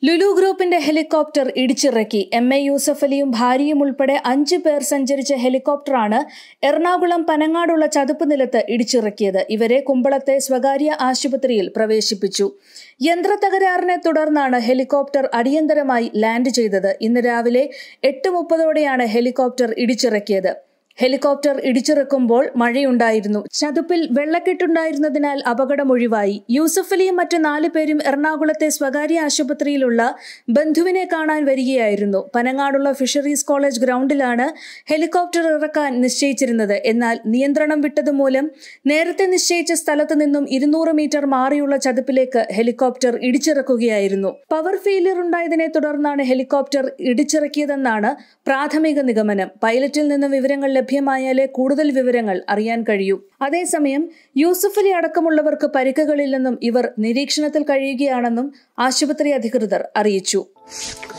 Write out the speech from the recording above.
ലുലു ഗ്രൂപ്പിന്റെ ഹെലികോപ്റ്റർ ഇടിച്ചിറക്കി M A Yusuf അലിയും ഭാര്യയും ഉൾപ്പെടെ അഞ്ചു പേർ സഞ്ചരിച്ച ഹെലികോപ്റ്ററാണ് എറണാകുളം പനങ്ങാടുള്ള ചതുപ്പ് നിലത്ത് ഇടിച്ചിറക്കിയത് ഇവരെ കുമ്പളത്തെ സ്വകാര്യ ആശുപത്രിയിൽ പ്രവേശിപ്പിച്ചു യന്ത്രത്തകരാറിനെ തുടർന്നാണ് ഹെലികോപ്റ്റർ അടിയന്തരമായി ലാൻഡ് ചെയ്തത് ഇന്ന് രാവിലെ എട്ട് മുപ്പതോടെയാണ് ഹെലികോപ്റ്റർ ഇടിച്ചിറക്കിയത് ഹെലികോപ്റ്റർ ഇടിച്ചിറക്കുമ്പോൾ മഴയുണ്ടായിരുന്നു ചതുപ്പിൽ വെള്ളക്കെട്ടുണ്ടായിരുന്നതിനാൽ അപകടം ഒഴിവായി യൂസഫ് അലിയും മറ്റ് നാല് പേരും എറണാകുളത്തെ സ്വകാര്യ ആശുപത്രിയിലുള്ള ബന്ധുവിനെ കാണാൻ വരികയായിരുന്നു പനങ്ങാടുള്ള ഫിഷറീസ് കോളേജ് ഗ്രൗണ്ടിലാണ് ഹെലികോപ്റ്റർ ഇറക്കാൻ നിശ്ചയിച്ചിരുന്നത് എന്നാൽ നിയന്ത്രണം വിട്ടതുമൂലം നേരത്തെ നിശ്ചയിച്ച സ്ഥലത്ത് നിന്നും ഇരുന്നൂറ് മീറ്റർ മാറിയുള്ള ചതുപ്പിലേക്ക് ഹെലികോപ്റ്റർ ഇടിച്ചിറക്കുകയായിരുന്നു പവർ ഫെയിലിയർ ഉണ്ടായതിനെ തുടർന്നാണ് ഹെലികോപ്റ്റർ ഇടിച്ചിറക്കിയതെന്നാണ് പ്രാഥമിക നിഗമനം പൈലറ്റിൽ നിന്നും വിവരങ്ങൾ ലഭ്യമായാലേ കൂടുതൽ വിവരങ്ങൾ അറിയാൻ കഴിയൂ അതേസമയം യൂസഫ് അലി അടക്കമുള്ളവർക്ക് പരിക്കുകളില്ലെന്നും ഇവർ നിരീക്ഷണത്തിൽ കഴിയുകയാണെന്നും ആശുപത്രി അധികൃതർ അറിയിച്ചു